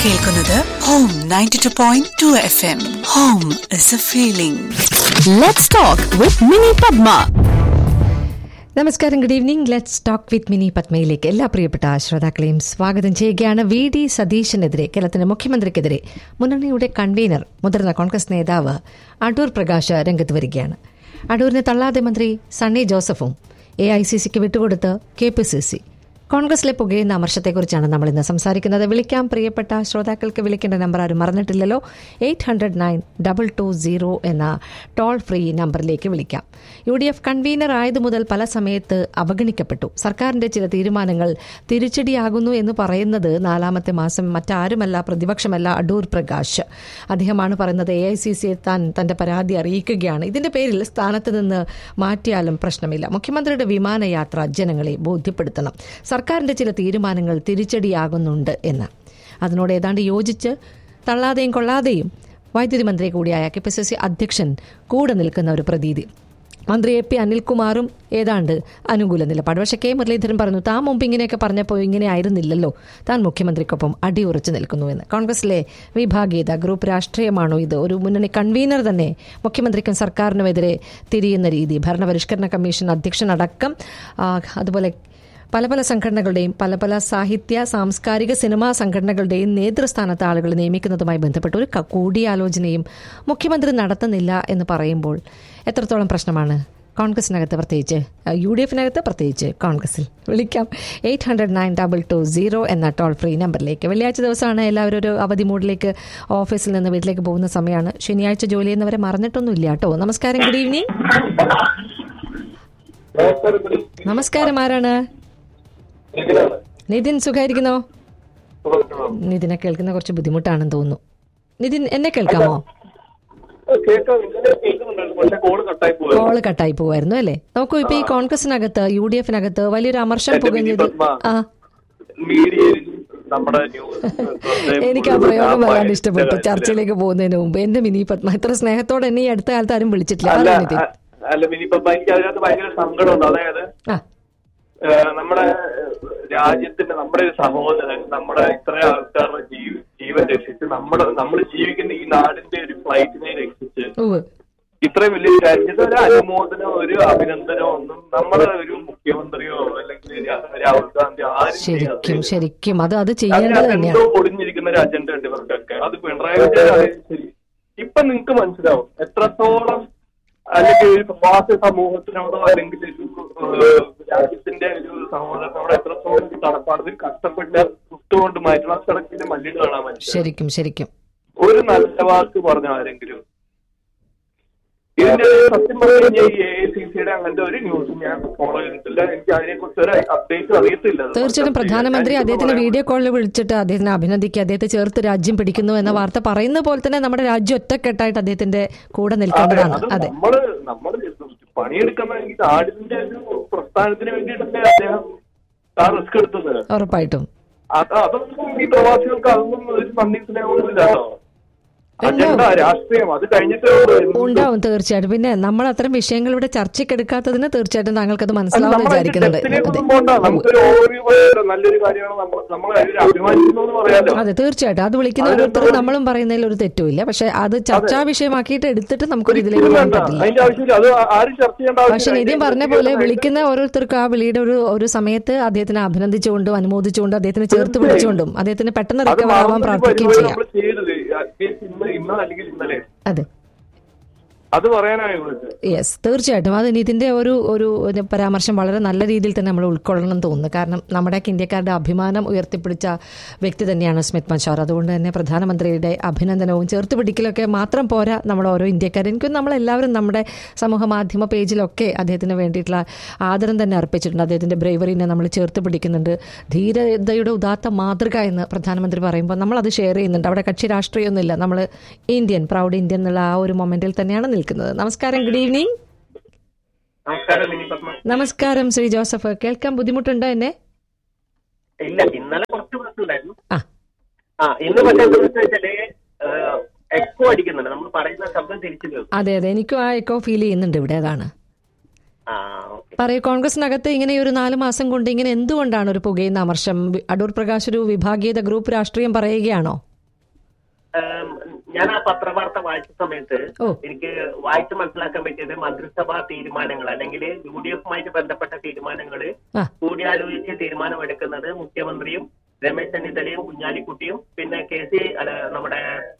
കേൾക്കുന്നത് home ninety two point two F M home is a feeling Let's talk with Mini Padma. നമസ്കാരം good evening let's talk with Mini പത്മയിലേക്ക് എല്ലാ പ്രിയപ്പെട്ട ശ്രോതാക്കളെയും സ്വാഗതം ചെയ്യുകയാണ് വി ഡി സതീശനെതിരെ കേരളത്തിന്റെ മുഖ്യമന്ത്രിക്കെതിരെ മുന്നണിയുടെ കൺവീനർ മുതിർന്ന കോൺഗ്രസ് നേതാവ് അടൂർ പ്രകാശ് രംഗത്ത് വരികയാണ് അടൂരിനെ തള്ളാതെ മന്ത്രി സണ്ണി ജോസഫും എ ഐ സി സിക്ക് വിട്ടുകൊടുത്ത് കെ പി സി സി കോൺഗ്രസിലെ പുകയുന്ന അമർഷത്തെക്കുറിച്ചാണ് നമ്മൾ ഇന്ന് സംസാരിക്കുന്നത് വിളിക്കാം പ്രിയപ്പെട്ട ശ്രോതാക്കൾക്ക് വിളിക്കേണ്ട നമ്പർ ആരും മറന്നിട്ടില്ലല്ലോ eight hundred nine double two zero എന്ന ടോൾ ഫ്രീ നമ്പറിലേക്ക് വിളിക്കാം യു ഡി എഫ് കൺവീനർ ആയതു മുതൽ പല സമയത്ത് അവഗണിക്കപ്പെട്ടു സർക്കാരിന്റെ ചില തീരുമാനങ്ങൾ തിരിച്ചടിയാകുന്നു എന്ന് പറയുന്നത് നാലാമത്തെ മാസം മറ്റാരുമല്ല പ്രതിപക്ഷമല്ല അടൂർ പ്രകാശ് അദ്ദേഹമാണ് പറയുന്നത് എ ഐ സി സി താൻ തന്റെ പരാതി അറിയിക്കുകയാണ് ഇതിന്റെ പേരിൽ സ്ഥാനത്ത് നിന്ന് മാറ്റിയാലും പ്രശ്നമില്ല മുഖ്യമന്ത്രിയുടെ വിമാനയാത്ര ജനങ്ങളെ ബോധ്യപ്പെടുത്തണം സർക്കാരിന്റെ ചില തീരുമാനങ്ങൾ തിരിച്ചടിയാകുന്നുണ്ട് എന്ന് അതിനോട് ഏതാണ്ട് യോജിച്ച് തള്ളാതെയും കൊള്ളാതെയും വൈദ്യുതി മന്ത്രി കൂടിയായ കെ പി സി സി അധ്യക്ഷൻ കൂടെ നിൽക്കുന്ന ഒരു പ്രതീതി മന്ത്രി എ പി അനിൽകുമാറും ഏതാണ്ട് അനുകൂല നിലപാട് പക്ഷേ കെ മുരളീധരൻ പറഞ്ഞു താൻ മുമ്പ് ഇങ്ങനെയൊക്കെ പറഞ്ഞപ്പോൾ ഇങ്ങനെ ആയിരുന്നില്ലല്ലോ താൻ മുഖ്യമന്ത്രിക്കൊപ്പം അടിയുറച്ചു നിൽക്കുന്നുവെന്ന് കോൺഗ്രസിലെ വിഭാഗീയത ഗ്രൂപ്പ് രാഷ്ട്രീയമാണോ ഇത് ഒരു മുന്നണി കൺവീനർ തന്നെ മുഖ്യമന്ത്രിക്കും സർക്കാരിനുമെതിരെ തിരിയുന്ന രീതി ഭരണപരിഷ്കരണ കമ്മീഷൻ അധ്യക്ഷനടക്കം ആ, അതുപോലെ പല പല സംഘടനകളുടെയും പല പല സാഹിത്യ സാംസ്കാരിക സിനിമാ സംഘടനകളുടെയും നേതൃസ്ഥാനത്ത് ആളുകൾ നിയമിക്കുന്നതുമായി ബന്ധപ്പെട്ട് ഒരു ക- കൂടിയാലോചനയും മുഖ്യമന്ത്രി നടത്തുന്നില്ല എന്ന് പറയുമ്പോൾ എത്രത്തോളം പ്രശ്നമാണ് കോൺഗ്രസിനകത്ത് പ്രത്യേകിച്ച് യു ഡി എഫിനകത്ത് പ്രത്യേകിച്ച് കോൺഗ്രസിൽ വിളിക്കാം eight hundred nine double two zero എന്ന ടോൾ ഫ്രീ നമ്പറിലേക്ക് വെള്ളിയാഴ്ച ദിവസമാണ് എല്ലാവരും ഒരു അവധി മൂഡിലേക്ക് ഓഫീസിൽ നിന്ന് വീട്ടിലേക്ക് പോകുന്ന സമയമാണ് ശനിയാഴ്ച ജോലി ചെയ്യുന്നവരെ മറന്നിട്ടൊന്നുമില്ല കേട്ടോ നമസ്കാരം ഗുഡ് ഈവനിങ് നമസ്കാരം ആരാണ് നിതിൻ സുഖായിരിക്കുന്നോ നിതിനെ കേൾക്കുന്ന കുറച്ച് ബുദ്ധിമുട്ടാണെന്ന് തോന്നുന്നു നിതിൻ എന്നെ കേൾക്കാമോ കേൾക്കാം ഇന്നലെ കേൾക്കുന്നുണ്ടായിരുന്നു പക്ഷെ കോള് കട്ടായി പോയി കോള് കട്ടായി പോവായിരുന്നു അല്ലേ നോക്കൂ ഇപ്പൊ ഈ കോൺഗ്രസിനകത്ത് യു ഡി എഫിനകത്ത് വലിയൊരു അമർഷം പുകഞ്ഞത് ആ മീഡിയയിൽ നമ്മുടെ ന്യൂസ് എനിക്ക് ആ പ്രയോഗം വല്ലാണ്ട് ഇഷ്ടപ്പെട്ടു ചർച്ചയിലേക്ക് പോകുന്നതിന് മുമ്പ് എന്റെ മിനി പത്മ ഇത്ര സ്നേഹത്തോടെ എന്നെ ഈ അടുത്ത കാലത്ത് ആരും വിളിച്ചിട്ടില്ല അല്ല അതാ നിതിൻ അ- അല്ല മിനിപ്പ എനിക്ക് അതിനകത്ത് ഭയങ്കര സങ്കടമുണ്ട് അതായത് ആ ഏഹ്, നമ്മുടെ ഏഹ്, രാജ്യത്തിന്റെ നമ്മുടെ ഒരു സഹോദരൻ നമ്മുടെ ഇത്ര ആൾക്കാരുടെ ജീവ ജീവൻ രക്ഷിച്ച് നമ്മുടെ നമ്മൾ ജീവിക്കുന്ന ഈ നാടിന്റെ ഒരു ഫ്ലൈറ്റിനെ രക്ഷിച്ച് ഉവ് ഇത്രയും വലിയ രാജ്യത്ത് ഒരു അനുമോദനോ ഒരു അഭിനന്ദനോ ഒന്നും നമ്മുടെ ഒരു മുഖ്യമന്ത്രിയോ അല്ലെങ്കിൽ രാ- രാഹുൽ ഗാന്ധി ആരും ശരിക്കും ചെയ്യാതെ ശരിക്കും അത് അത് ചെയ്യേണ്ടത് അതിനകത്ത് തന്നെയാണ് എന്തോ ഒളിഞ്ഞിരിക്കുന്ന ഒരു അജണ്ട ഉണ്ട് ഇവർക്കൊക്കെ അത് പിണറായി വിജയൻ ആയാലും ശരി ഇപ്പൊ നിങ്ങക്ക് മനസ്സിലാവും എത്രത്തോളം അല്ലെങ്കിൽ ഒരു പ്രവാസി സമൂഹത്തിനോടോ അല്ലെങ്കിൽ ഒരു ഏഹ്, രാജ്യത്തിന്റെ ഒരു സഹോദരനോട് എത്രത്തോളം ഈ കടപ്പാട് ഒരു കഷ്ടപ്പെട്ട് കുട്ടുകൊണ്ട് മരണക്കിടക്കിന് മല്ലിട്ട് കാണാൻ മനുഷ്യൻ ശരിക്കും ശരിക്കും ഒരു നല്ല വാക്ക് പറഞ്ഞ ആരെങ്കിലും ഇതിന്റെ സത്യം പറഞ്ഞു കഴിഞ്ഞാൽ ഈ എ ഐ സി സിയുടെ അങ്ങനത്തെ ഒരു ന്യൂസും ഞാൻ ഫോളോ ചെയ്തിട്ടില്ല എനിക്ക് അതിനെ കുറിച്ച് ഒരു അപ്ഡേറ്റ് അറിയത്തില്ല തീർച്ചയായിട്ടും പ്രധാനമന്ത്രി അദ്ദേഹത്തിന് വീഡിയോ കോളിൽ വിളിച്ചിട്ട് അദ്ദേഹത്തിനെ അഭിനന്ദിക്കുക അദ്ദേഹത്തെ ചേർത്ത് രാജ്യം പിടിക്കുന്നു എന്ന വാർത്ത പറയുന്ന പോലെ തന്നെ നമ്മുടെ രാജ്യം ഒറ്റക്കെട്ടായിട്ട് അദ്ദേഹത്തിന്റെ കൂടെ അതെ നിൽക്കേണ്ടതാണ് അത് അതെ നമ്മള് നമ്മള് പണിയെടുക്കുന്ന ഈ നാടിന്റെ ഒരു പ്രസ്ഥാനത്തിന് വേണ്ടിയിട്ടല്ലേ അദ്ദേഹം ആ റിസ്ക് എടുത്തത് ഉറപ്പായിട്ടും അത് അതൊന്നും ഈ പ്രവാസികൾക്ക് അതൊന്നും ഒരു നന്ദി സ്നേഹമൊന്നും ഇല്ലാട്ടോ അജണ്ട രാഷ്ട്രീയം അത് കഴിഞ്ഞിട്ട് എന്ത് ഉണ്ടാവും തീർച്ചയായിട്ടും പിന്നെ നമ്മൾ അത്തരം വിഷയങ്ങൾ ഇവിടെ ചർച്ചയ്ക്കെടുക്കാത്തതിന് തീർച്ചയായിട്ടും താങ്കൾക്കത് അല്ല, മനസ്സിലാവുമെന്ന് നമ്മളതിന്റെ വിചാരിക്കുന്നുണ്ട് ഡെപ്തിലേക്കൊന്നും പോകണ്ട നമുക്കൊരു ഓവർവ്യൂ നല്ലൊരു കാര്യമാണ് നമ്മൾ നമ്മൾ അതിൽ അഭിമാനിക്കുന്നു എന്ന് പറയാലോ അതെ തീർച്ചയായിട്ടും അത് വിളിക്കുന്ന ഓരോരുത്തരും നമ്മളും പറയുന്നതിൽ ഒരു തെറ്റുമില്ല പക്ഷെ അത് ചർച്ചാ വിഷയമാക്കിയിട്ട് എടുത്തിട്ട് നമുക്കൊരു ഇതിലേക്ക് ഒരിക്കലും പോകാൻ വേണ്ട പറ്റില്ല അതിന്റെ ആവശ്യമില്ല അത് ആരും ചർച്ച ചെയ്യേണ്ട പക്ഷെ ആവശ്യമില്ല നിതിൻ പറഞ്ഞ പോലെ വിളിക്കുന്ന ഓരോരുത്തർക്കും ആ വിളിയുടെ ഒരു ഒരു സമയത്ത് അദ്ദേഹത്തിനെ അഭിനന്ദിച്ചുകൊണ്ടും അനുമോദിച്ചുകൊണ്ടും അദ്ദേഹത്തിന് ചേർത്ത് പിടിച്ചുകൊണ്ടും അദ്ദേഹത്തിന് പെട്ടെന്ന് അത് റിക്കവർ ആവാൻ മറന്നൊരു പ്രാർത്ഥിക്കുകയും പരിപാടി ചെയ്യാം നമ്മൾ ചെയ്തത് അറ്റ്ലീസ്റ്റ് ഇന്ന് ഇന്ന് അല്ലെങ്കിൽ ഇന്നലെ അതെ അത് പറയാനായി വിളിച്ചത് യെസ് തീർച്ചയായിട്ടും അത് നിതിന്റെ ഒരു ഒരു ഒരു പരാമർശം വളരെ നല്ല രീതിയിൽ തന്നെ നമ്മൾ ഉൾക്കൊള്ളണം എന്ന് തോന്നുന്നു കാരണം നമ്മുടെയൊക്കെ ഇന്ത്യക്കാരുടെ അഭിമാനം ഉയർത്തിപ്പിടിച്ച വ്യക്തി തന്നെയാണ് സ്മിത് മച്ചാർ അതുകൊണ്ട് തന്നെ പ്രധാനമന്ത്രിയുടെ അഭിനന്ദനവും ചേർത്ത് പിടിക്കലൊക്കെ മാത്രം പോരാ നമ്മുടെ ഓരോ ഇന്ത്യക്കാരും എനിക്കും നമ്മളെല്ലാവരും നമ്മുടെ സമൂഹ മാധ്യമ പേജിലൊക്കെ അദ്ദേഹത്തിന് വേണ്ടിയിട്ടുള്ള ആദരം തന്നെ അർപ്പിച്ചിട്ടുണ്ട് അദ്ദേഹത്തിന്റെ ബ്രേവറിനെ നമ്മൾ ചേർത്ത് പിടിക്കുന്നുണ്ട് ധീരതയുടെ ഉദാത്ത മാതൃക എന്ന് പ്രധാനമന്ത്രി പറയുമ്പോൾ നമ്മൾ അത് ഷെയർ ചെയ്യുന്നുണ്ട് അവിടെ കക്ഷി രാഷ്ട്രീയമൊന്നുമില്ല നമ്മൾ ഇന്ത്യൻ പ്രൗഡ് ഇന്ത്യൻ എന്നുള്ള ആ ഒരു മൊമെന്റിൽ തന്നെയാണ് നിൽക്കുന്നത് നമസ്കാരം ഗുഡ് ഈവനിങ് നമസ്കാരം മിനി പത്മ നമസ്കാരം ശ്രീ ജോസഫ് കേൾക്കാൻ ബുദ്ധിമുട്ടുണ്ടോ എന്നെ ഇല്ല ഇന്നലെ കുറച്ച് പ്രശ്നമുണ്ടായിരുന്നു ആ ആ ഇന്ന് പക്ഷേ എന്താണെന്ന് വെച്ചാല് എക്കോ അടിക്കുന്നുണ്ട് നമ്മൾ പറയുന്ന ശബ്ദം തിരിച്ചു കേൾക്കും അതെ അതെ എനിക്കും ആ എക്കോ ഫീൽ ചെയ്യുന്നുണ്ട് ഇവിടെ അതാണ് ആ ഓക്കെ പറയൂ കോൺഗ്രസിനകത്ത് ഇങ്ങനെ ഒരു നാല് മാസം കൊണ്ട് ഇങ്ങനെ എന്തുകൊണ്ടാണ് ഒരു പുകയുന്ന അമർഷം വി- അടൂർ പ്രകാശ് ഒരു വിഭാഗീയത ഗ്രൂപ്പ് രാഷ്ട്രീയം പറയുകയാണോ ഏം, ഞാൻ ആ പത്രവാർത്ത വായിച്ച സമയത്ത് ഓ. എനിക്ക് വായിച്ച് മനസ്സിലാക്കാൻ പറ്റിയത് മന്ത്രിസഭാ തീരുമാനങ്ങൾ അല്ലെങ്കിൽ യു ഡി എഫുമായിട്ട് ബന്ധപ്പെട്ട തീരുമാനങ്ങൾ ആ. കൂടിയാലോചിച്ച് തീരുമാനമെടുക്കുന്നത് മുഖ്യമന്ത്രിയും രമേശ് ചെന്നിത്തലയും കുഞ്ഞാലിക്കുട്ടിയും പിന്നെ കെ സി അല്ല, നമ്മുടെ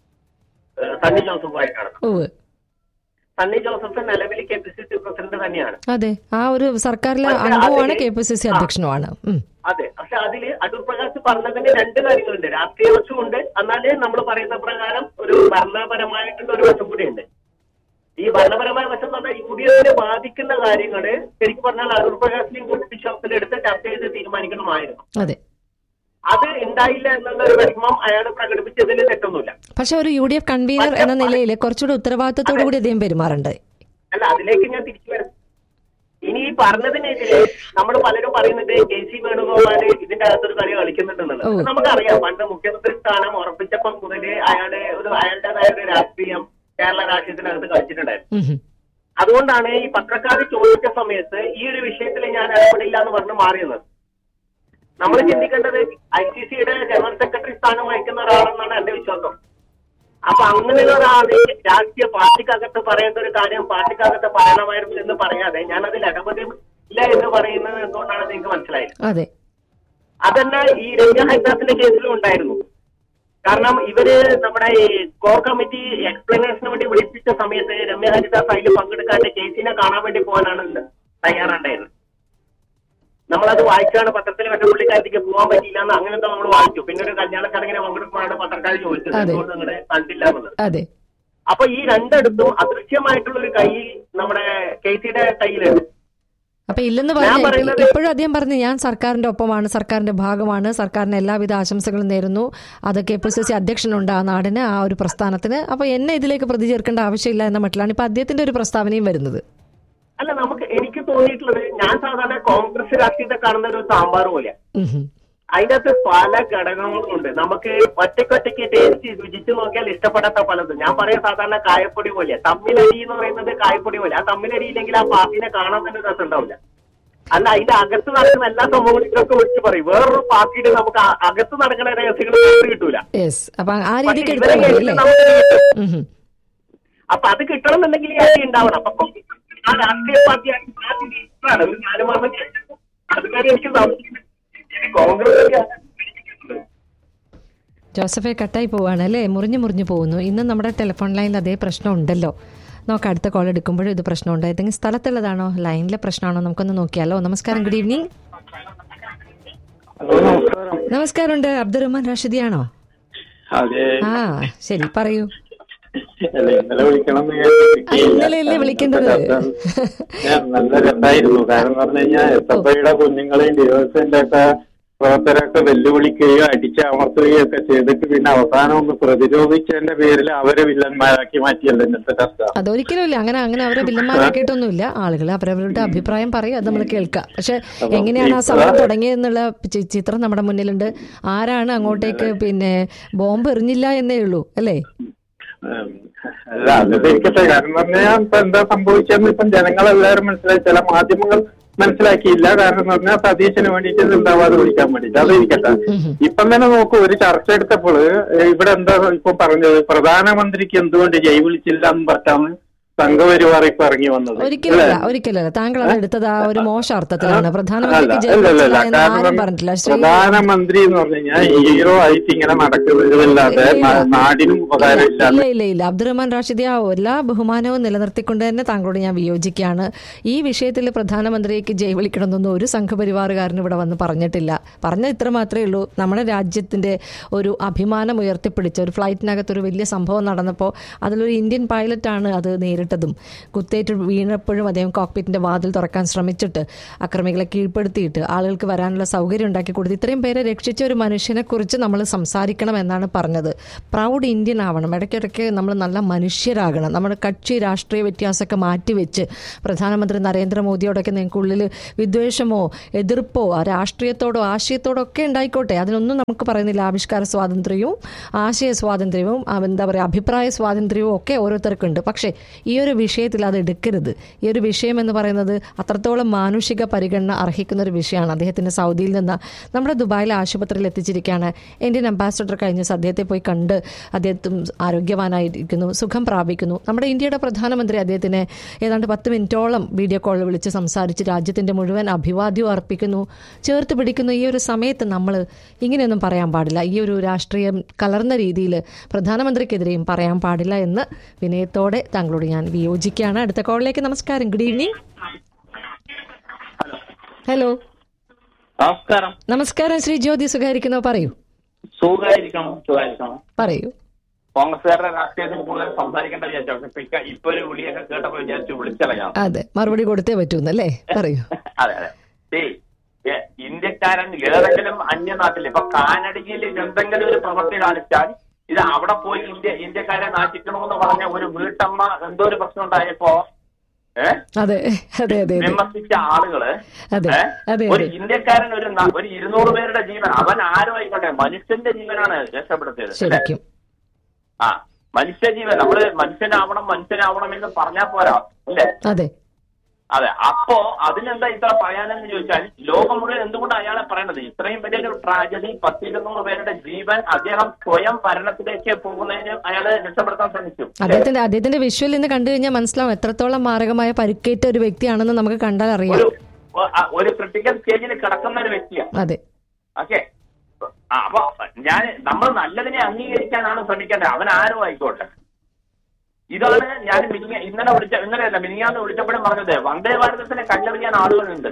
ഏഹ്, സണ്ണി ജോസഫുമായിട്ടാണ് ഓവ് സണ്ണി ജോസഫ് നിലവിൽ K P C C president തന്നെയാണ് അതെ ആ ഒരു സർക്കാരിലെ പക്ഷേ അംഗവുമാണ് അതില് കെ പി സി സി അധ്യക്ഷനുമാണ് ഉം. അതെ പക്ഷെ അതില് അടൂർ പ്രകാശ് പറഞ്ഞതിന് രണ്ട് കാര്യങ്ങളുണ്ട് രാഷ്ട്രീയ വശമുണ്ട് എന്നാല് നമ്മൾ പറയുന്ന പ്രകാരം ഒരു ഭരണപരമായിട്ടുള്ള ഒരു വശം കൂടിയുണ്ട് ഈ ഭരണപരമായ വശം എന്ന് പറഞ്ഞാൽ യു ഡി എഫിനെ ബാധിക്കുന്ന കാര്യങ്ങള് ശരിക്കും പറഞ്ഞാൽ അടൂർ പ്രകാശിനെയും കൂടി വിശ്വാസത്തിലെടുത്ത് ചർച്ച ചെയ്ത് തീരുമാനിക്കണമായിരുന്നു അതെ അത് ഉണ്ടായില്ല എന്നുള്ള ഒരു വിഷമം അയാൾ പ്രകടിപ്പിച്ചതിൽ തെറ്റൊന്നുമില്ല പക്ഷെ ഒരു യു ഡി എഫ് കൺവീനർ എന്ന നിലയിൽ കുറച്ചുകൂടി ഉത്തരവാദിത്തത്തോടു കൂടി അദ്ദേഹം പെരുമാറുണ്ട് അല്ല അതിലേക്ക് ഞാൻ തിരിച്ചു വരാം ഇനി ഈ പറഞ്ഞതിനെതിരെ നമ്മൾ പലരും പറയുന്നത് കെ സി വേണുഗോപാല് ഇതിന്റെ അകത്തൊരു കളി കളിക്കുന്നുണ്ടെന്നുള്ളത് ഓ. അത് നമുക്കറിയാം പണ്ട് മുഖ്യമന്ത്രി സ്ഥാനം ഉറപ്പിച്ചപ്പം മുതല് അയാള് ഒരു അയാളുടേതായ ഒരു രാഷ്ട്രീയം കേരള രാഷ്ട്രീയത്തിനകത്ത് കളിച്ചിട്ടുണ്ടായിരുന്നു ഉം ഹും. അതുകൊണ്ടാണ് ഈ പത്രക്കാർ ചോദിച്ച സമയത്ത് ഈ ഒരു വിഷയത്തിൽ ഞാൻ ഇടപെടില്ല എന്ന് പറഞ്ഞ് മാറിയത് നമ്മൾ ചിന്തിക്കേണ്ടത് ഐ സി സിയുടെ ജനറൽ സെക്രട്ടറി സ്ഥാനം വഹിക്കുന്ന ഒരാളെന്നാണ് എന്റെ വിശ്വാസം അപ്പൊ അങ്ങനെയുള്ള ഒരാള് രാഷ്ട്രീയ പാർട്ടിക്കകത്ത് പറയേണ്ട ഒരു കാര്യം പാർട്ടിക്കകത്ത് പറയണമായിരുന്നു എന്ന് പറയാതെ ഞാൻ അതിൽ ഇടപെടില്ല എന്ന് പറയുന്നത് എന്തുകൊണ്ടാണെന്ന് എനിക്ക് മനസ്സിലായത് അതെ അതന്നെ ഈ രമ്യ ഹരിദാസിന്റെ കേസിലും ഉണ്ടായിരുന്നു കാരണം ഇവര് നമ്മുടെ ഈ കോർ കമ്മിറ്റി എക്സ്പ്ലനേഷന് വേണ്ടി വിളിപ്പിച്ച സമയത്ത് രമ്യ ഹരിദാസ് അതിൽ പങ്കെടുക്കാണ്ട് കേസിനെ കാണാൻ വേണ്ടി പോകാനാണ് തയ്യാറുണ്ടായിരുന്നത് നമ്മളത് വായിച്ചാണ് പത്രത്തിൽ മറ്റു പുള്ളിക്കാരത്തേക്ക് പോകാൻ പറ്റിയില്ല എന്ന് അങ്ങനത്തെ നമ്മൾ വായിച്ചു പിന്നെ ഒരു കല്യാണ ചടങ്ങിനെ പങ്കെടുക്കുമ്പോഴാണ് പത്രക്കാർ ചോദിച്ചത് അതെ. എന്തുകൊണ്ട് നിങ്ങളെ കണ്ടില്ല എന്നുള്ളത് അതെ അപ്പൊ ഈ രണ്ടിടത്തും അദൃശ്യമായിട്ടുള്ള ഒരു കൈ നമ്മുടെ കെ സിയുടെ കയ്യിലുണ്ട് അപ്പൊ ഇല്ലെന്ന് ഞാൻ പറഞ്ഞു പറയുന്നത് ഇപ്പോഴും അദ്ദേഹം പറഞ്ഞു ഞാൻ സർക്കാരിന്റെ ഒപ്പമാണ് സർക്കാരിന്റെ ഭാഗമാണ് സർക്കാരിന് എല്ലാവിധ ആശംസകളും നേരുന്നു അത് കെ പി സി സി അധ്യക്ഷനുണ്ട് ആ നാടിന് ആ ഒരു പ്രസ്ഥാനത്തിന് അപ്പൊ എന്നെ ഇതിലേക്ക് പ്രതി ചേർക്കേണ്ട ആവശ്യമില്ല എന്ന മട്ടിലാണ് ഇപ്പൊ അദ്ദേഹത്തിന്റെ ഒരു പ്രസ്താവനയും വരുന്നത് അല്ല നമുക്ക് എനിക്ക് തോന്നിയിട്ടുള്ളത് ഞാൻ സാധാരണ കോൺഗ്രസ് രാഷ്ട്രീയത്തെ കാണുന്ന ഒരു സാമ്പാർ പോലെയാണ് ഉം ഹും. അതിന്റെ അകത്ത് പല ഘടകങ്ങളും ഉണ്ട് നമുക്ക് ഒറ്റയ്ക്കൊറ്റയ്ക്ക് ടേസ്റ്റ് രുചിച്ച് നോക്കിയാൽ ഇഷ്ടപ്പെടാത്ത പലതും ഞാൻ പറയാം സാധാരണ കായപ്പൊടി പോലെ തമ്മിലടി എന്ന് പറയുന്നത് കായപ്പൊടി പോലെ ആ തമ്മിലടിയില്ലെങ്കിൽ ആ പാർട്ടിനെ കാണാൻ തന്നെ രസം ഉണ്ടാവില്ല അല്ല അതിന്റെ അകത്ത് നടക്കുന്ന എല്ലാ സംഭവങ്ങളൊക്കെ വിളിച്ച് പറയും വേറൊരു പാർട്ടിയുടെ നമുക്ക് ആ അകത്ത് നടക്കുന്ന രഹസ്യങ്ങൾ പുറത്ത് കിട്ടൂല യെസ് അപ്പൊ ആ പക്ഷേ രീതിക്ക് ഇവരെ എടുത്താൽ മതി കേസിൽ അല്ലേ നമുക്ക് കിട്ടും. ഉം ഹും. അപ്പൊ അത് കിട്ടണം എന്നുണ്ടെങ്കിൽ ഈ അടി ഉണ്ടാവണം അപ്പൊ ആ രാഷ്ട്രീയ പാർട്ടിയാണ് പാർട്ടി ലീഡറാണ് ഒരു ഞാനുമാണെന്ന് കേട്ടു. അതുകാര്യം എനിക്ക് സംശയം കോൺഗ്രസ് ജോസഫെ കട്ടായി പോവാണ് അല്ലേ മുറിഞ്ഞു മുറിഞ്ഞു പോകുന്നു ഇന്ന് നമ്മുടെ ടെലിഫോൺ ലൈനിൽ അതേ പ്രശ്നം ഉണ്ടല്ലോ നോക്കാം അടുത്ത കോൾ എടുക്കുമ്പോഴും ഇത് പ്രശ്നമുണ്ട് ഏതെങ്കിലും സ്ഥലത്തുള്ളതാണോ ലൈനിലെ പ്രശ്നമാണോ നമുക്കൊന്ന് നോക്കിയാലോ നമസ്കാരം ഗുഡ് ഈവനിങ് ഹലോ നമസ്കാരം നമസ്കാരമുണ്ട് അബ്ദുറഹ്മാൻ റാഷിദിയാണോ അതെ ആ ശരി പറയൂ അല്ല ഇന്നലെ വിളിക്കണം എന്ന് ഞാൻ ആ, കിട്ടിയില്ല. ഇന്നലെയല്ലേ വിളിക്കേണ്ടത്? ഞാൻ നല്ല രസമായിരുന്നു കാരണം പറഞ്ഞു കഴിഞ്ഞാൽ എസ് എഫ് ഐയുടെ കുഞ്ഞുങ്ങളെയും ഡിവൈസിന്റെ ഒക്കെ പ്രവർത്തകരൊക്കെ വെല്ലുവിളിക്കുകയോ അടിച്ചമർത്തുകയോ ഒക്കെ ചെയ്തിട്ട് പിന്നെ അവസാനം ഒന്ന് പ്രതിരോധിച്ചതിന്റെ പേരിൽ അവരെ വില്ലന്മാരാക്കി മാറ്റിയല്ലോ ഇന്നത്തെ ചർച്ച അതൊരിക്കലും ഇല്ല അങ്ങനെ അങ്ങനെ അവരെ വില്ലന്മാരാക്കിയിട്ടൊന്നുമില്ല ആളുകൾ അവരവരുടെ അഭിപ്രായം പറയും അത് നമ്മൾ കേൾക്കാം പക്ഷെ എങ്ങനെയാണ് ആ സമരം തുടങ്ങിയതെന്നുള്ള ചി- ചിത്രം നമ്മുടെ മുന്നിലുണ്ട് ആരാണ് അങ്ങോട്ടേക്ക് പിന്നെ ബോംബ് എറിഞ്ഞില്ല എന്നേ ഉള്ളൂ അല്ലേ ഉം. അല്ല അത് ഇരിക്കട്ടെ കാരണം പറഞ്ഞാൽ ഇപ്പൊ എന്താ സംഭവിച്ചെന്ന് ഇപ്പം ജനങ്ങളെല്ലാവരും മനസ്സിലായി ചില മാധ്യമങ്ങൾ മനസ്സിലാക്കിയില്ല കാരണം എന്ന് പറഞ്ഞാൽ സതീശന് വേണ്ടിയിട്ട് ഇത് ഉണ്ടാവാതെ വിളിക്കാൻ വേണ്ടിയിട്ട് അത് ഇരിക്കട്ടെ ഇപ്പം തന്നെ നോക്കൂ ഒരു ചർച്ച എടുത്തപ്പോൾ ഇവിടെ എന്താ ഇപ്പൊ പറഞ്ഞത് പ്രധാനമന്ത്രിക്ക് എന്തുകൊണ്ട് ജയ് വിളിച്ചില്ല എന്ന് പറഞ്ഞാണ് സംഘപരിവാർ ഇപ്പൊ ഇറങ്ങി വന്നത് ഒരിക്കലല്ല ഒരിക്കലല്ല താങ്കൾ അത് എടുത്തത് ആ ഒരു മോശ അർത്ഥത്തിലാണ് അല്ല, പ്രധാനമന്ത്രിക്ക് അല്ല, അല്ല, ജയിലില്ല എന്ന് ആരും കാരണം പറഞ്ഞിട്ടില്ല ശ്രീ പ്രധാനമന്ത്രി എന്ന് പറഞ്ഞു കഴിഞ്ഞാൽ ഹീറോ ആയിട്ട് ഇങ്ങനെ നടക്കുന്നതല്ലാതെ ഇല്ല. നാടിനും ഉപകാരം ഇല്ല ഇല്ലാതെ ഇല്ല ഇല്ല അബ്ദുറഹ്മാൻ റാഷിദി ആ എല്ലാ ബഹുമാനവും നിലനിർത്തിക്കൊണ്ട് തന്നെ താങ്കളോട് ഞാൻ വിയോജിക്കുകയാണ് ഈ വിഷയത്തിൽ പ്രധാനമന്ത്രിക്ക് ജയ് വിളിക്കണമെന്നൊന്നും ഒരു സംഘപരിവാറുകാരനും ഇവിടെ വന്ന് പറഞ്ഞിട്ടില്ല പറഞ്ഞത് ഇത്ര മാത്രമേ ഉള്ളൂ നമ്മുടെ രാജ്യത്തിന്റെ ഒരു അഭിമാനം ഉയർത്തിപ്പിടിച്ച ഒരു ഫ്ലൈറ്റിനകത്ത് ഒരു വലിയ സംഭവം നടന്നപ്പോൾ അതിലൊരു ഇന്ത്യൻ പൈലറ്റാണ് അത് നേരിട്ടതും കുത്തേറ്റ് വീണപ്പോഴും അദ്ദേഹം കോക്പിറ്റിന്റെ വാതിൽ തുറക്കാൻ ശ്രമിച്ചിട്ട് അക്രമികളെ കീഴ്പ്പെടുത്തിയിട്ട് ആളുകൾക്ക് വരാനുള്ള സൗകര്യം ഉണ്ടാക്കി കൊടുത്ത് ഇത്രയും പേരെ രക്ഷിച്ച ഒരു മനുഷ്യനെ കുറിച്ച് നമ്മൾ സംസാരിക്കണം എന്നാണ് പറഞ്ഞത് പ്രൗഡ് ഇന്ത്യൻ ആവണം ഇടയ്ക്കിടയ്ക്ക് നമ്മൾ നല്ല മനുഷ്യരാകണം നമ്മുടെ കക്ഷി രാഷ്ട്രീയ വ്യത്യാസമൊക്കെ മാറ്റിവെച്ച് പ്രധാനമന്ത്രി നരേന്ദ്രമോദിയോടൊക്കെ നിങ്ങൾക്കുള്ളിൽ വിദ്വേഷമോ എതിർപ്പോ ആ രാഷ്ട്രീയത്തോടോ ആശയത്തോടോ ഒക്കെ ഉണ്ടായിക്കോട്ടെ അതിനൊന്നും നമുക്ക് പറയുന്നില്ല ആവിഷ്കാര സ്വാതന്ത്ര്യവും ആശയ സ്വാതന്ത്ര്യവും ആ, എന്താ പറയുക അഭിപ്രായ സ്വാതന്ത്ര്യവും ഒക്കെ ഓരോരുത്തർക്കുണ്ട് പക്ഷേ ഈ ഒരു വിഷയത്തിൽ അത് എടുക്കരുത് ഈ ഒരു വിഷയം എന്ന് പറയുന്നത് അത്രത്തോളം മാനുഷിക പരിഗണന അർഹിക്കുന്ന ഒരു വിഷയമാണ് അദ്ദേഹത്തിന് സൗദിയിൽ നിന്ന് നമ്മുടെ ദുബായിലെ ആശുപത്രിയിൽ എത്തിച്ചിരിക്കുകയാണ് ഇന്ത്യൻ അംബാസഡർ കഴിഞ്ഞ ദിവസം അദ്ദേഹത്തെ പോയി കണ്ട് അദ്ദേഹത്തും ആരോഗ്യവാനായിരിക്കുന്നു സുഖം പ്രാപിക്കുന്നു നമ്മുടെ ഇന്ത്യയുടെ പ്രധാനമന്ത്രി അദ്ദേഹത്തിന് ഏതാണ്ട് പത്ത് മിനിറ്റോളം വീഡിയോ കോൾ വിളിച്ച് സംസാരിച്ച് രാജ്യത്തിന്റെ മുഴുവൻ അഭിവാദ്യവും അർപ്പിക്കുന്നു ചേർത്ത് പിടിക്കുന്നു ഈ ഒരു സമയത്ത് നമ്മൾ ഇങ്ങനെയൊന്നും പറയാൻ പാടില്ല ഈ ഒരു രാഷ്ട്രീയം കലർന്ന രീതിയിൽ പ്രധാനമന്ത്രിക്കെതിരെയും പറയാൻ പാടില്ല എന്ന് വിനയത്തോടെ താങ്കളോട് ഞാൻ വിയോജിക്കുകയാണ് അടുത്ത കോളിലേക്ക് നമസ്കാരം ഗുഡ് ഈവനിങ് ഹലോ നമസ്കാരം നമസ്കാരം ശ്രീ ജ്യോതി സുഖായിരിക്കുന്നോ പറയൂ സുഖമായിരിക്കണം സുഖമായിരിക്കണം പറയൂ കോൺഗ്രസുകാരുടെ രാഷ്ട്രീയത്തിൽ കൂടുതൽ സംസാരിക്കേണ്ട വിചാരിച്ചു പക്ഷെ ഇപ്പൊ ഇക്ക- ഇപ്പൊ ഒരു വിളിയൊക്കെ കേട്ടപ്പോ വിചാരിച്ചു വിളിച്ചളയാം അതെ മറുപടി കൊടുത്തേ പറ്റൂന്നല്ലേ പറയൂ അതെ അതെ ഏയ് ഏ, ഇന്ത്യക്കാരൻ ഏതെങ്കിലും അന്യനാട്ടിൽ ഇപ്പൊ കാനഡയിൽ എന്തെങ്കിലും ഒരു പ്രവൃത്തി കാണിച്ചാൽ ഇത് അവിടെ പോയി ഇന്ത്യ ഇന്ത്യക്കാരെ നാട്ടിക്കണമെന്ന് പറഞ്ഞ ഒരു വീട്ടമ്മ എന്തോ ഒരു പ്രശ്നം ഉണ്ടായപ്പോ ഏഹ് അതെ അതെ അതെ അതെ വിമർശിച്ച ആളുകള് അതെ, ഏ? അതെ, ഒരു അതെ. ഇന്ത്യക്കാരൻ ഒരു ന- ഒരു ഇരുന്നൂറ് പേരുടെ ജീവൻ അവൻ ആരും ആയിക്കോട്ടെ മനുഷ്യന്റെ ജീവനാണ് രക്ഷപ്പെടുത്തിയത് അല്ലേ? ശരിക്കും ആ മനുഷ്യജീവൻ നമ്മള് മനുഷ്യനാവണം മനുഷ്യനാവണം എന്ന് പറഞ്ഞാൽ പോരാ അല്ലേ അതെ അതെ അപ്പോ അതിനെന്താ ഇത്ര പറയാനെന്ന് ചോദിച്ചാൽ ലോകം മുഴുവൻ എന്തുകൊണ്ട് അയാളെ പറയണത് ഇത്രയും വലിയൊരു ട്രാജഡി പത്തിരുന്നൂറ് പേരുടെ ജീവൻ അദ്ദേഹം സ്വയം ഭരണത്തിലേക്ക് പോകുന്നതിന് അയാളെ രക്ഷപ്പെടുത്താൻ ശ്രമിച്ചു അദ്ദേഹത്തിന്റെ അദ്ദേഹത്തിന്റെ വിഷ്വൽ ഇന്ന് കണ്ടു കഴിഞ്ഞാൽ മനസ്സിലാവും എത്രത്തോളം മാരകമായ പരിക്കേറ്റ ഒരു വ്യക്തിയാണെന്ന് നമുക്ക് കണ്ടാൽ അറിയാം ഒരു ഒ- ഒരു ക്രിട്ടിക്കൽ സ്റ്റേജിൽ കിടക്കുന്ന ഒരു വ്യക്തിയാണ് അതെ ഓക്കെ അപ്പൊ ഞാൻ നമ്മൾ നല്ലതിനെ അംഗീകരിക്കാനാണ് ശ്രമിക്കേണ്ടത് അവൻ ആരും ആയിക്കോട്ടെ ഇതാണ് ഞാൻ മിനിങ്ങ ഇന്നലെ വിളിച്ച ഇന്നലെ അല്ല മിനിങ്ങാന്ന് വിളിച്ചപ്പോഴും പറഞ്ഞത് വന്ദേ ഭാരതത്തിനെ കല്ലെറിയാൻ ആളുകളുണ്ട്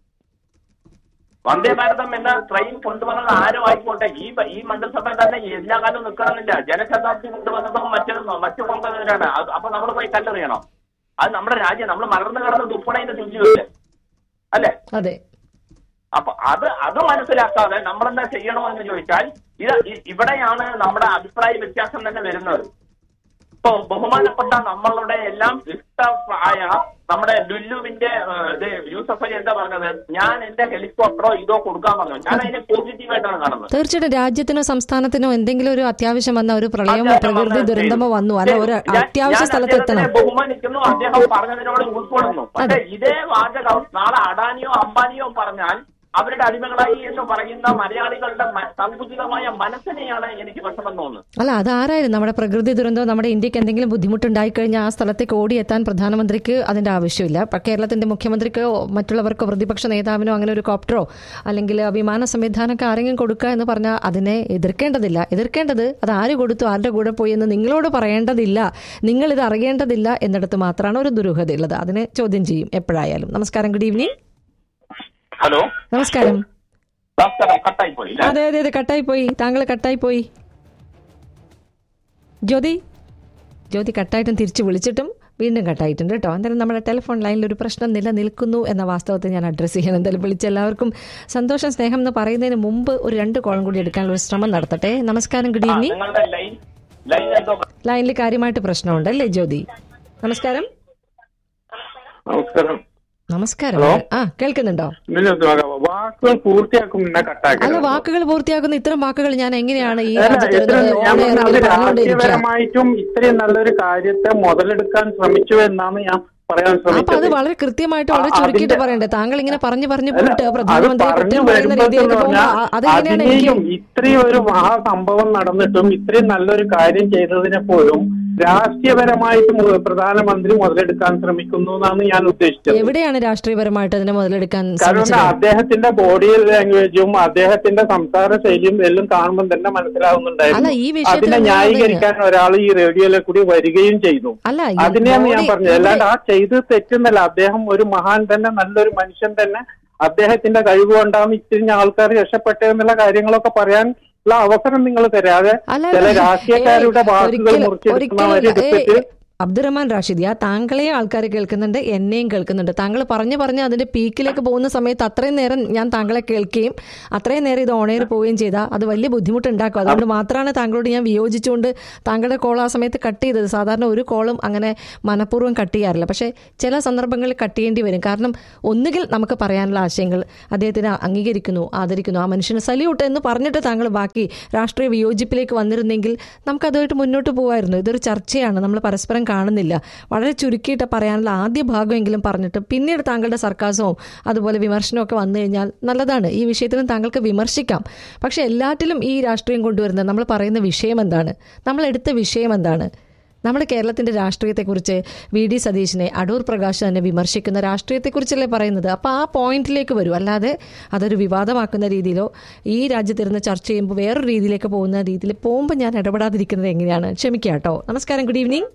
വന്ദേ ഭാരതം എന്ന ട്രെയിൻ കൊണ്ടുവന്നത് ആരും ആയിക്കോട്ടെ ഈ ബ- ഈ മന്ത്രിസഭ തന്നെ എല്ലാ കാലവും നിൽക്കണമെന്നില്ല ജനശതാബ്ദി കൊണ്ടുവന്നതും മറ്റൊരു മറ്റു കൊണ്ടുവന്നവരാണ് അത് അപ്പൊ നമ്മൾ പോയി കല്ലെറിയണം അത് നമ്മുടെ രാജ്യം നമ്മൾ മലർന്നു കിടന്ന് തുപ്പണതിന്റെ തുല്യമല്ലേ അല്ലേ അതെ അപ്പൊ അത് അത് മനസ്സിലാക്കാതെ നമ്മളെന്താ ചെയ്യണമെന്ന് ചോദിച്ചാൽ ഇത് ഇ- ഇവിടെയാണ് നമ്മുടെ അഭിപ്രായ വ്യത്യാസം തന്നെ വരുന്നത് ഇപ്പൊ ബഹുമാനപ്പെട്ട നമ്മളുടെ എല്ലാം ഇഷ്ടമായ നമ്മുടെ ലുല്ലുവിന്റെ ഏഹ്, ഇത് യൂസഫ് അലി എന്താ പറഞ്ഞത് ഞാൻ എന്റെ ഹെലികോപ്റ്ററോ ഇതോ കൊടുക്കാൻ പറഞ്ഞു ഞാൻ അതിനെ പോസിറ്റീവായിട്ടാണ് കാണുന്നത് തീർച്ചയായിട്ടും രാജ്യത്തിനോ സംസ്ഥാനത്തിനോ എന്തെങ്കിലും ഒരു അത്യാവശ്യം വന്ന ഒരു പ്രളയമോ അത്യാവശ്യം പ്രകൃതി വന്ന- ദുരന്തമോ വന്നു അല്ല ഒരു ഞാൻ- അത്യാവശ്യ ഞാൻ സ്ഥലത്ത് അദ്ദേഹത്തിനെ എത്തണം ബഹുമാനിക്കുന്നു അദ്ദേഹം പറഞ്ഞതിനോട് ഉൾക്കൊള്ളുന്നു പക്ഷെ ഇതേ വാചകം നാളെ അഡാനിയോ അംബാനിയോ പറഞ്ഞാൽ അവരുടെ അടിമകളായി എന്ന് പറയുന്ന മലയാളികളുടെ മ- സങ്കുചിതമായ മനസ്സിനെയാണ് എനിക്ക് വിഷമം തോന്നുന്നത് അല്ല അതാരായാലും നമ്മുടെ പ്രകൃതി ദുരന്തം നമ്മുടെ ഇന്ത്യക്ക് എന്തെങ്കിലും ബുദ്ധിമുട്ടുണ്ടായി കഴിഞ്ഞാൽ ആ സ്ഥലത്തേക്ക് ഓടിയെത്താൻ പ്രധാനമന്ത്രിക്ക് അതിന്റെ ആവശ്യമില്ല ഇപ്പൊ കേരളത്തിന്റെ മുഖ്യമന്ത്രിക്കോ മറ്റുള്ളവർക്കോ പ്രതിപക്ഷ നേതാവിനോ അങ്ങനെ ഒരു കോപ്റ്ററോ അല്ലെങ്കിൽ വിമാന സംവിധാനമൊക്കെ ആരെങ്കിലും കൊടുക്കുക എന്ന് പറഞ്ഞാൽ അതിനെ എതിർക്കേണ്ടതില്ല എതിർക്കേണ്ടത് അത് ആര് കൊടുത്തു ആരുടെ കൂടെ പോയി എന്ന് നിങ്ങളോട് പറയേണ്ടതില്ല നിങ്ങൾ ഇത് അറിയേണ്ടതില്ല എന്നിടത്ത് മാത്രമാണ് ഒരു ദുരൂഹതയുള്ളത് അതിനെ ചോദ്യം ചെയ്യും എപ്പോഴായാലും നമസ്കാരം ഗുഡ് ഈവനിങ് ഹലോ നമസ്കാരം നമസ്കാരം കട്ടായി പോയി ഇല്ലേ? അതെ അതെ അതെ കട്ടായി പോയി താങ്കൾ കട്ടായി പോയി ജ്യോതി ജ്യോതി കട്ടായിട്ടും തിരിച്ചു വിളിച്ചിട്ടും വീണ്ടും കട്ടായിട്ടുണ്ട് കേട്ടോ എന്തായാലും നമ്മുടെ ടെലിഫോൺ ലൈനിൽ ഒരു പ്രശ്നം നിലനിൽക്കുന്നു എന്ന വാസ്തവത്തെ ഞാൻ അഡ്രസ്സ് ചെയ്യാൻ എന്തായാലും വിളിച്ച എല്ലാവർക്കും സന്തോഷം സ്നേഹം എന്ന് പറയുന്നതിന് മുമ്പ് ഒരു രണ്ട് കോളം കൂടി എടുക്കാനുള്ള ഒരു ശ്രമം നടത്തട്ടെ നമസ്കാരം ഗുഡ് ആ, ഈവനിങ് നിങ്ങളുടെ ലൈൻ ലൈൻ എന്തോ ലൈനിൽ കാര്യമായിട്ട് പ്രശ്നമുണ്ട് അല്ലേ ജ്യോതി നമസ്കാരം നമസ്കാരം നമസ്കാരം ഹലോ? ആ കേൾക്കുന്നുണ്ടോ ഇതിനകത്ത് വാക്കുകൾ പൂർത്തിയാക്കും മുന്നേ അല്ല കട്ടാക്കി വാക്കുകൾ പൂർത്തിയാക്കുന്ന ഇത്തരം വാക്കുകൾ ഞാൻ എങ്ങനെയാണ് ഈ അല്ല, രാജ്യത്ത് എത്ര- വരുന്നത്? ഞാൻ ഓൺ പറഞ്ഞത് എയറിൽ പറഞ്ഞുകൊണ്ടിരിക്കുക രാഷ്ട്രീയപരമായിട്ടും ഇത്രയും നല്ലൊരു കാര്യത്തെ മുതലെടുക്കാൻ ശ്രമിച്ചു എന്നാണ് ഞാൻ പറയാൻ അപ്പൊ അത് ശ്രമിച്ചത് വളരെ കൃത്യമായിട്ട് വളരെ ആ, ചുരുക്കിയിട്ട് അതിന്റെ- പറയണ്ടേ താങ്കൾ ഇങ്ങനെ പറഞ്ഞു പറഞ്ഞു അല്ല, പോയിട്ട് അത് പ്രധാനമന്ത്രിയെ പറഞ്ഞു കുറ്റം പറയുന്ന വരുമ്പോൾ രീതിയിലേക്ക് പോകുമ്പോ പറഞ്ഞാൽ ആ- അതെങ്ങനെയാണ് എനിക്ക് അതിനെയും ഇത്രയും ഒരു മഹാസംഭവം നടന്നിട്ടും ഇത്രയും നല്ലൊരു കാര്യം ചെയ്തതിനെ പോലും രാഷ്ട്രീയപരമായിട്ട് മു- പ്രധാനമന്ത്രി മുതലെടുക്കാൻ ശ്രമിക്കുന്നു എന്നാണ് ഞാൻ ഉദ്ദേശിച്ചത് എവിടെയാണ് രാഷ്ട്രീയപരമായിട്ട് അതിനെ മുതലെടുക്കാൻ കാരണം ശ്രമിച്ചത് അദ്ദേഹത്തിന്റെ ബോഡി ലാംഗ്വേജും അദ്ദേഹത്തിന്റെ സംസാര ശൈലിയും എല്ലാം കാണുമ്പോൾ തന്നെ മനസ്സിലാവുന്നുണ്ടായിരുന്നു അല്ല, ഈ വിഷയത്തിൽ അതിനെ ഞാൻ ന്യായീകരിക്കാൻ ഒരാൾ ഈ റേഡിയോയിലെ കൂടി വരികയും ചെയ്തു അല്ല ഈ അതിനെയാണ് ഞാൻ മോഡി പറഞ്ഞത് ഇവിടെ- അല്ലാണ്ട് ആ ചെയ്ത് തെറ്റുന്നല്ല അദ്ദേഹം ഒരു മഹാൻ തന്നെ നല്ലൊരു മനുഷ്യൻ തന്നെ അദ്ദേഹത്തിന്റെ കഴിവ് കൊണ്ടാണ് ഇത്തിരി ആൾക്കാർ രക്ഷപ്പെട്ടതെന്നുള്ള കാര്യങ്ങളൊക്കെ പറയാൻ ഉള്ള അവസരം നിങ്ങൾ തരാതെ അല്ല, ചില അല്ല. രാഷ്ട്രീയക്കാരുടെ ഏയ്, വാക്കുകൾ ഒരിക്കലും- മുറിച്ചെടുക്കുന്നവരെ ഒരിക്കലും- എടുത്തിട്ട് ഏയ്, അബ്ദുറഹ്മാൻ റാഷിദ് ആ താങ്കളെ ആൾക്കാർ കേൾക്കുന്നുണ്ട് എന്നെയും കേൾക്കുന്നുണ്ട് താങ്കൾ പറഞ്ഞു പറഞ്ഞ് അതിന്റെ പീക്കിലേക്ക് പോകുന്ന സമയത്ത് അത്രയും നേരം ഞാൻ താങ്കളെ കേൾക്കുകയും അത്രയും നേരം ഇത് ഓണയർ പോവുകയും ചെയ്താൽ അത് വലിയ ബുദ്ധിമുട്ടുണ്ടാക്കും അതുകൊണ്ട് മാത്രമാണ് താങ്കളോട് ഞാൻ വിയോജിച്ചുകൊണ്ട് താങ്കളുടെ കോൾ ആ സമയത്ത് കട്ട് ചെയ്തത് സാധാരണ ഒരു കോളും അങ്ങനെ മനഃപൂർവ്വം കട്ട് ചെയ്യാറില്ല പക്ഷേ ചില സന്ദർഭങ്ങളിൽ കട്ട് ചെയ്യേണ്ടി വരും കാരണം ഒന്നുകിൽ നമുക്ക് പറയാനുള്ള ആശയങ്ങൾ അദ്ദേഹത്തിന് അംഗീകരിക്കുന്നു ആദരിക്കുന്നു ആ മനുഷ്യന് സല്യൂട്ട് എന്ന് പറഞ്ഞിട്ട് താങ്കൾ ബാക്കി രാഷ്ട്രീയ വിയോജിപ്പിലേക്ക് വന്നിരുന്നെങ്കിൽ നമുക്ക് അതുമായിട്ട് മുന്നോട്ട് പോകുമായിരുന്നു ഇതൊരു ചർച്ചയാണ് നമ്മൾ പരസ്പരം അധികം കാണുന്നില്ല വളരെ ചുരുക്കിയിട്ട് പറയാനുള്ള ആദ്യ ഭാഗമെങ്കിലും പറഞ്ഞിട്ട് പിന്നീട് താങ്കളുടെ സർക്കാസവും അതുപോലെ വിമർശനവും ഒക്കെ വന്നു കഴിഞ്ഞാൽ നല്ലതാണ് ഈ വിഷയത്തിലും താങ്കൾക്ക് വിമർശിക്കാം പക്ഷെ എല്ലാറ്റിലും ഈ രാഷ്ട്രീയം കൊണ്ടുവരുന്നത് നമ്മൾ പറയുന്ന വിഷയം എന്താണ് നമ്മൾ എടുത്ത വിഷയം എന്താണ് നമ്മുടെ കേരളത്തിന്റെ രാഷ്ട്രീയത്തെക്കുറിച്ച് വി ഡി സതീശിനെ അടൂർ പ്രകാശ് തന്നെ വിമർശിക്കുന്ന രാഷ്ട്രീയത്തെക്കുറിച്ചല്ലേ പറയുന്നത് അപ്പോൾ ആ പോയിന്റിലേക്ക് വരും അല്ലാതെ അതൊരു വിവാദമാക്കുന്ന രീതിയിലോ ഈ രാജ്യത്തിരുന്ന് ചർച്ച ചെയ്യുമ്പോൾ വേറൊരു രീതിയിലേക്ക് പോകുന്ന രീതിയിൽ പോകുമ്പോൾ ഞാൻ ഇടപെടാതിരിക്കുന്നത് എങ്ങനെയാണ് ക്ഷമിക്കുക കേട്ടോ നമസ്കാരം ഗുഡ് ഈവനിങ്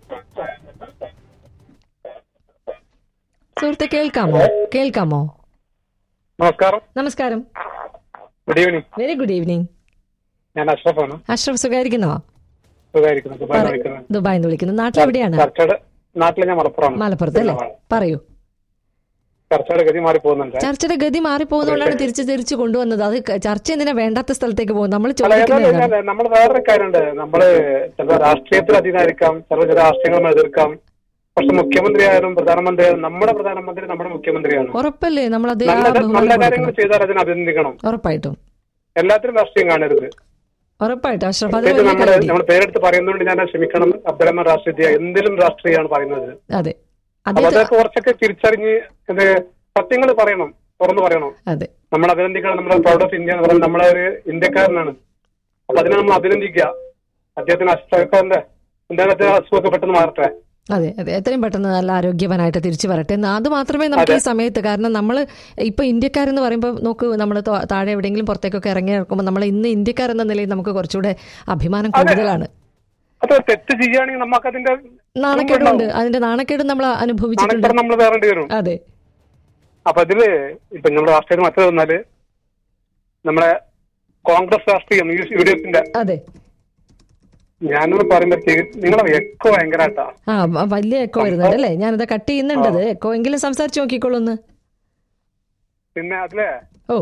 സുഹൃത്തെ കേൾക്കാമോ കേൾക്കാമോ നമസ്കാരം നമസ്കാരം good evening very good evening ഞാൻ അഷ്റഫാണ് അഷ്റഫ് സുഖായിരിക്കുന്നോ സുഖമായിരിക്കുന്നു ദുബായിൽ വിളിക്കുന്നത് ദുബായിൽ നിന്ന് വിളിക്കുന്നു നാട്ടിലെവിടെയാണ് ചർച്ചയുടെ നാട്ടിലെ ഞാൻ മലപ്പുറമാണ് മലപ്പുറത്ത് അല്ലേ പറയൂ ചർച്ചയുടെ ഗതി മാറി പോകുന്നുണ്ട് ചർച്ചയുടെ ഗതി മാറിപ്പോകുന്നതുകൊണ്ടാണ് തിരിച്ച് തിരിച്ചു കൊണ്ടുവന്നത് അത് ക- ചർച്ച എന്തിനാ വേണ്ടാത്ത സ്ഥലത്തേക്ക് പോകും നമ്മൾ അല്ല, ഏതായാലും ചോദിക്കുന്നതാണ് ഞാൻ- നമ്മൾ വേറൊരു കാര്യമുണ്ട് നമ്മള് ചില രാഷ്ട്രീയത്തിൽ അതീതമായിരിക്കാം ചില ചില രാഷ്ട്രീയങ്ങൾ എതിർക്കാം പക്ഷെ മുഖ്യമന്ത്രി ആയാലും പ്രധാനമന്ത്രി ആയാലും നമ്മുടെ പ്രധാനമന്ത്രി നമ്മുടെ മുഖ്യമന്ത്രിയാണ് ഉറപ്പല്ലേ നമ്മൾ അത് ആ നല്ല നല്ല ബഹുമാനം കാര്യങ്ങൾ കൊടുക്കണം. ചെയ്താൽ അതിനെ അഭിനന്ദിക്കണം ഉറപ്പായിട്ടും എല്ലാത്തിനും രാഷ്ട്രീയം കാണരുത് ഉറപ്പായിട്ടും അഷ്റഫ് അത് പ്രത്യേകിച്ച് വലിയ നമ്മുടെ കാര്യം. നമ്മൾ പേരെടുത്ത് പറയുന്നതുകൊണ്ട് ഞാൻ ക്ഷമിക്കണം അബ്ദുറഹ്മാൻ രാഷ്ട്രീയ എന്തിലും രാഷ്ട്രീയമാണ് പറയുന്നത് അതെ അപ്പൊ അദ്ദേഹത്തെ അതൊക്കെ കുറച്ചൊക്കെ തിരിച്ചറിഞ്ഞ് ഇത് സത്യങ്ങൾ പറയണം തുറന്നു പറയണം അതെ നമ്മൾ അഭിനന്ദിക്കണം നമ്മുടെ പ്രൗഡ് ഓഫ് ഇന്ത്യ എന്ന് പറയുന്നത് നമ്മളെ ഒരു ഇന്ത്യക്കാരനാണ് അപ്പൊ അതിനെ നമ്മൾ അഭിനന്ദിക്കുക അദ്ദേഹത്തിന് അസുഖത്തിന്റെ അദ്ദേഹത്തെ അസുഖമൊക്കെ പെട്ടെന്ന് മാറട്ടെ അതെ അതെ എത്രയും പെട്ടെന്ന് നല്ല ആരോഗ്യവാനായിട്ട് തിരിച്ചു വരട്ടെ എന്ന് അത് മാത്രമേ നമുക്ക് ഈ സമയത്ത് കാരണം നമ്മൾ ഇപ്പൊ ഇന്ത്യക്കാരെന്ന് പറയുമ്പോൾ നോക്ക് നമ്മൾ താഴെ എവിടെയെങ്കിലും പുറത്തേക്കൊക്കെ ഇറങ്ങി ഇറക്കുമ്പോൾ നമ്മൾ ഇന്ന് ഇന്ത്യക്കാരെന്ന നിലയിൽ നമുക്ക് കുറച്ചുകൂടെ അഭിമാനം കൂടുതലാണ് അത് തെറ്റ് ചെയ്യുകയാണെങ്കിൽ നമുക്ക് അതിന്റെ നാണക്കേടുണ്ട് അതിന്റെ നാണക്കേട് നമ്മൾ അനുഭവിച്ചിട്ടുണ്ട് നാണക്കേട് നമ്മൾ വേറേണ്ടി വരും അതെ അപ്പൊ ഇതില് ഇപ്പൊ നമ്മുടെ രാഷ്ട്രീയം മറ്റേ വന്നാല് നമ്മുടെ കോൺഗ്രസ് രാഷ്ട്രീയം യു ഡി എഫിന്റെ അതെ ഞാനൊന്ന് പറയുമ്പോഴത്തേക്ക് നിങ്ങളെ എക്കോ ഭയങ്കരമായിട്ടാ ആ വ- വലിയ എക്കോ വരുന്നുണ്ട് അല്ലേ ഞാനത് കട്ട് ചെയ്യുന്നുണ്ടത് എക്കോ എങ്കിലും സംസാരിച്ചു നോക്കിക്കോളൂ ഒന്ന് പിന്നെ അതിലെ ഓ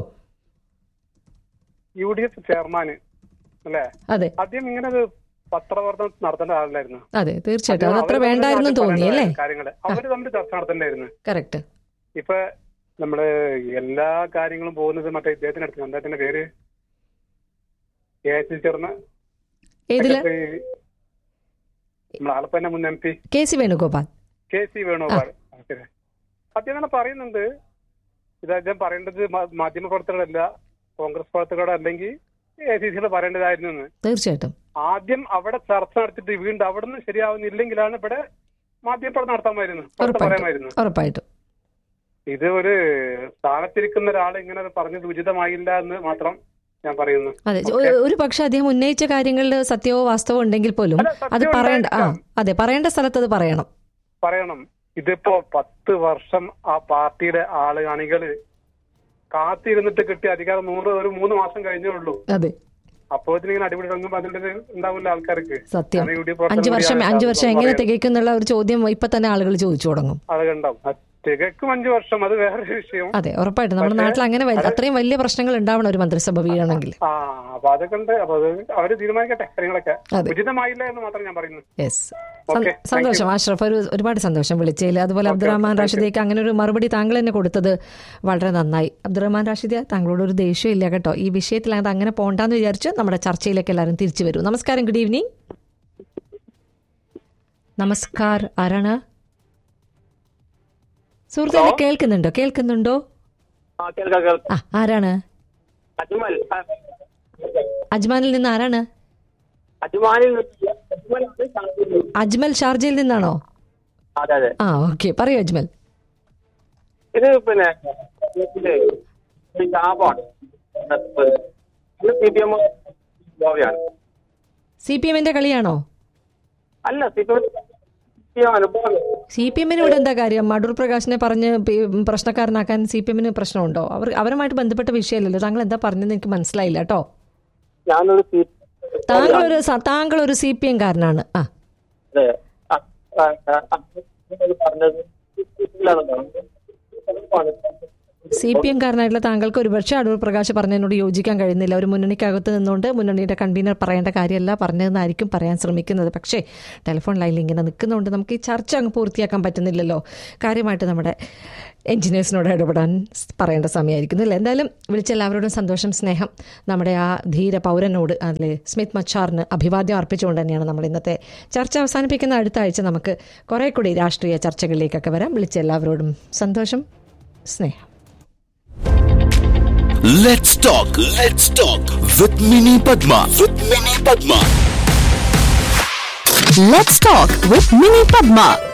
യു ഡി എഫ് ചെയർമാന് അല്ലേ അതെ ആദ്യം ഇങ്ങനെ ഒരു പത്രവർദ്ധനം നടത്തേണ്ട ആളില്ലായിരുന്നു അതെ തീർച്ചയായിട്ടും അത് അത്ര അവര് വേണ്ടായിരുന്നു ആദ്യം തോന്നി അല്ലേ കാര്യങ്ങള് അവര് തമ്മിൽ ചർച്ച നടത്തണ്ടായിരുന്നു കറക്റ്റ് ഇപ്പൊ നമ്മള് എല്ലാ കാര്യങ്ങളും പോകുന്നത് മറ്റേ ഇദ്ദേഹത്തിന് അടുത്ത് അദ്ദേഹത്തിന്റെ പേര് എ ഐ സി ചേർന്ന ഏതില് നമ്മുടെ ആലപ്പന്റെ മുൻ M P K C Venugopal K C Venugopal ശരി. അദ്ദേഹം തന്നെ പറയുന്നുണ്ട് ഇത് അദ്ദേഹം പറയേണ്ടത് മാ- മാധ്യമ പ്രവർത്തകരല്ല കോൺഗ്രസ് പ്രവർത്തകരോട് അല്ലെങ്കിൽ എ സി സിയിൽ പറയേണ്ടതായിരുന്നു എന്ന് തീർച്ചയായിട്ടും ആദ്യം അവിടെ ചർച്ച നടത്തിയിട്ട് വീണ്ടും അവിടെ നിന്ന് ശരിയാവുന്നില്ലെങ്കിലാണ് ഇവിടെ മാധ്യമപ്രവർത്തനം നടത്താമായിരുന്നു പുറത്ത് ഉറപ്പായിട്ടും പറയാമായിരുന്നു ഉറപ്പായിട്ടും ഇത് ഒരു സ്ഥാനത്തിരിക്കുന്ന ഒരാൾ ഇങ്ങനെ പറഞ്ഞത് ഉചിതമായില്ല എന്ന് മാത്രം ഞാൻ പറയുന്നു അതെ ഒ- ഒരു പക്ഷെ അദ്ദേഹം ഉന്നയിച്ച കാര്യങ്ങളിൽ സത്യമോ വാസ്തവോ ഉണ്ടെങ്കിൽ പോലും അല്ല, സത്യം അത് പറയേണ്ട ആ ഉണ്ടായിരിക്കാം. അതെ പറയേണ്ട സ്ഥലത്ത് അത് പറയണം പറയണം ഇതിപ്പോ പത്ത് വർഷം ആ പാർട്ടിയുടെ ആള് അണികള് കാത്തിരുന്നിട്ട് കിട്ടിയ അധികാരം നൂറ് ഒരു മൂന്ന് മാസം കഴിഞ്ഞേ ഉള്ളൂ അതെ അപ്പോ ഇതിനിങ്ങനെ അടിപൊളി തുടങ്ങുമ്പോ അതിന്റെ ഒരു ഉണ്ടാവില്ല ആൾക്കാർക്ക് സത്യം കാരണം യു ഡി എഫ് പ്രവർത്തനം അഞ്ചു വർഷം കൂടിയാണ് അഞ്ചു വർഷം എങ്ങനെ പറയാം. തികയ്ക്കുന്നുള്ള ഒരു ചോദ്യം ഇപ്പൊ തന്നെ ആളുകൾ ചോദിച്ചു തുടങ്ങും അത് ഉണ്ടാവും അത് തികക്കും അഞ്ചു വർഷം അത് വേറൊരു വിഷയം അതെ ഉറപ്പായിട്ടും നമ്മുടെ പക്ഷേ, നാട്ടിൽ അങ്ങനെ വ- അത്രയും വലിയ പ്രശ്നങ്ങൾ ഉണ്ടാവണം ഒരു മന്ത്രിസഭ വീഴണമെങ്കിൽ ആ അപ്പൊ അതൊക്കെ ഉണ്ട് അപ്പൊ അത് അവര് തീരുമാനിക്കട്ടെ കാര്യങ്ങളൊക്കെ അതെ. ഉചിതമായില്ല എന്ന് മാത്രം ഞാൻ പറയുന്നു യെസ് Okay, thank സന്തോഷം ആഷ്റഫ് ഒരു ഒരുപാട് സന്തോഷം വിളിച്ചതിൽ അതുപോലെ അബ്ദുറഹ്മാൻ റാഷിദിക്ക് അങ്ങനെ ഒരു മറുപടി താങ്കൾ തന്നെ കൊടുത്തത് വളരെ നന്നായി അബ്ദുറഹ്മാൻ റാഷിദ താങ്കളോട് ഒരു ദേഷ്യം ഇല്ല കേട്ടോ ഈ വിഷയത്തിൽ അത് അങ്ങനെ പോണ്ടാന്ന് വിചാരിച്ച് നമ്മുടെ ചർച്ചയിലേക്ക് എല്ലാവരും തിരിച്ചു വരും നമസ്കാരം ഗുഡ് ഈവനിങ് നമസ്കാർ ആരാണ് സുഹൃത്തുക്കളെ കേൾക്കുന്നുണ്ടോ കേൾക്കുന്നുണ്ടോ ആ കേൾക്കാം കേൾക്കാം ആ ആരാണ് അജ്മൽ ആ, അജ്മാനിൽ നിന്ന് ആരാണ് അജ്മാനിൽ നിന്ന് അജ്മലാണ് ഷാർജയിൽ. അജ്മൽ ഷാർജയിൽ നിന്നാണോ അതെ അതെ ആ ഓക്കെ പറയൂ അജ്മൽ ഇത് പിന്നെ ഇതിന്റെ ഒരു ലാഭമാണ് ഇത് സി പി എം ഗോവയാണ് സി പി എമ്മിന്റെ കളിയാണോ അല്ല C P M C M അനുഭവം സി പി എമ്മിന് ഇവിടെ എന്താ കാര്യം അടൂർ പ്രകാശിനെ പറഞ്ഞ് പി- പ്രശ്നക്കാരനാക്കാൻ സി പി എമ്മിന് പ്രശ്നമുണ്ടോ അവർ അവരുമായിട്ട് ബന്ധപ്പെട്ട വിഷയമല്ലല്ലോ താങ്കൾ എന്താ പറഞ്ഞതെന്ന് എനിക്ക് മനസ്സിലായില്ല കേട്ടോ ഞാനൊരു സി താങ്കൾ ഒരു സ- താങ്കൾ ഒരു സി പി എം കാരനാണ് ആ അതെ ആ, ആ, ആ, ആ, പറഞ്ഞത് ഇല്ലാന്നുണ്ടോ? സി പി എം കാരനായിട്ടുള്ള താങ്കൾക്ക് ഒരുപക്ഷെ അടൂർ പ്രകാശ് പറഞ്ഞതിനോട് യോജിക്കാൻ കഴിയുന്നില്ല ഒരു മുന്നണിക്കകത്ത് നിന്നുകൊണ്ട് മുന്നണിയുടെ കൺവീനർ പറയേണ്ട കാര്യമല്ല പറഞ്ഞതെന്നായിരിക്കും പറയാൻ ശ്രമിക്കുന്നത് പക്ഷേ ടെലിഫോൺ ലൈനിൽ ഇങ്ങനെ നിൽക്കുന്നതുകൊണ്ട് നമുക്ക് ഈ ചർച്ച അങ്ങ് പൂർത്തിയാക്കാൻ പറ്റുന്നില്ലല്ലോ കാര്യമായിട്ട് നമ്മുടെ എഞ്ചിനീയേഴ്സിനോട് ഇടപെടാൻ സ് പറയേണ്ട സമയമായിരിക്കുന്നു അല്ലേ എന്തായാലും വിളിച്ച എല്ലാവരോടും സന്തോഷം സ്നേഹം നമ്മുടെ ആ ധീര പൗരനോട് അല്ലെ സ്മിത്ത് മച്ചാറിന് അഭിവാദ്യം അർപ്പിച്ചുകൊണ്ട് തന്നെയാണ് നമ്മൾ ഇന്നത്തെ ചർച്ച അവസാനിപ്പിക്കുന്ന അടുത്ത ആഴ്ച നമുക്ക് കുറേ കൂടി രാഷ്ട്രീയ ചർച്ചകളിലേക്കൊക്കെ വരാം വിളിച്ച എല്ലാവരോടും സന്തോഷം സ്നേഹം Let's talk. Let's talk with Mini Padma. With Mini Padma. Let's talk with Mini Padma.